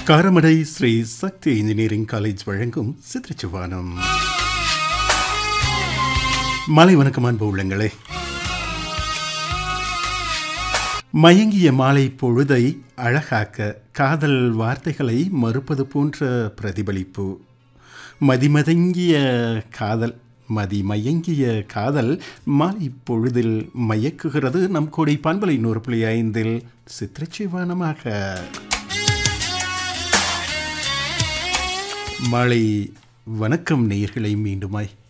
Karamadai Shri Sakthi engineering college வழங்கும் சித்திரச்சுவானம் மாலை வணக்கம் அன்பு உள்ளங்களே மயங்கிய மாலை பொழுதை அழகாக்க காதல் வார்த்தைகளை மறுப்பது போன்ற பிரதிபலிப்பு மதிமதங்கிய காதல் மதிமயங்கிய காதல் மாலை பொழுதில் மயக்குகிறது நம் கொடை பண்பலை நூறு புள்ளி ஐந்தில் சித்திரச்சிவானமாக மாலை வணக்கம் நேயர்களை மீண்டுமாய்